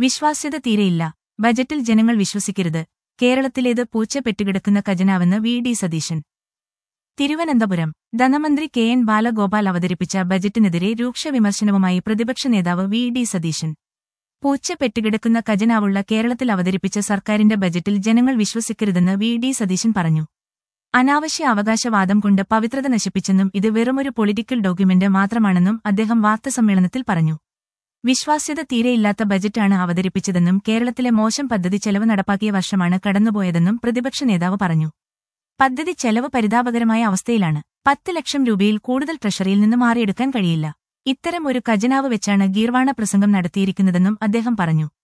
വിശ്വാസ്യത തീരെയില്ല ബജറ്റിൽ ജനങ്ങൾ വിശ്വസിക്കരുത് കേരളത്തിലേത് പൂച്ച പെറ്റുകിടക്കുന്ന ഖജനാവെന്ന് വി ഡി സതീശൻ തിരുവനന്തപുരം ധനമന്ത്രി കെ എൻ ബാലഗോപാൽ അവതരിപ്പിച്ച ബജറ്റിനെതിരെ രൂക്ഷ വിമർശനവുമായി പ്രതിപക്ഷ നേതാവ് വി ഡി സതീശൻ പൂച്ച പെറ്റുകിടക്കുന്ന ഖജനാവുള്ള കേരളത്തിൽ അവതരിപ്പിച്ച സർക്കാരിന്റെ ബജറ്റിൽ ജനങ്ങൾ വിശ്വസിക്കരുതെന്ന് വി ഡി സതീശൻ പറഞ്ഞു അനാവശ്യ അവകാശവാദം കൊണ്ട് പവിത്രത നശിപ്പിച്ചെന്നും ഇത് വെറുമൊരു പൊളിറ്റിക്കൽ ഡോക്യുമെന്റ് മാത്രമാണെന്നും അദ്ദേഹം വാർത്താസമ്മേളനത്തിൽ പറഞ്ഞു വിശ്വാസ്യത തീരെയില്ലാത്ത ബജറ്റാണ് അവതരിപ്പിച്ചതെന്നും കേരളത്തിലെ മോശം പദ്ധതി ചെലവ് നടപ്പാക്കിയ വർഷമാണ് കടന്നുപോയതെന്നും പ്രതിപക്ഷ നേതാവ് പറഞ്ഞു പദ്ധതി ചെലവ് പരിതാപകരമായ അവസ്ഥയിലാണ് പത്ത് ലക്ഷം രൂപയിൽ കൂടുതൽ ട്രഷറിയിൽ നിന്ന് മാറിയെടുക്കാൻ കഴിയില്ല ഇത്തരം ഒരു ഖജനാവ് വെച്ചാണ് ഗീർവാണ പ്രസംഗം നടത്തിയിരിക്കുന്നതെന്നും അദ്ദേഹം പറഞ്ഞു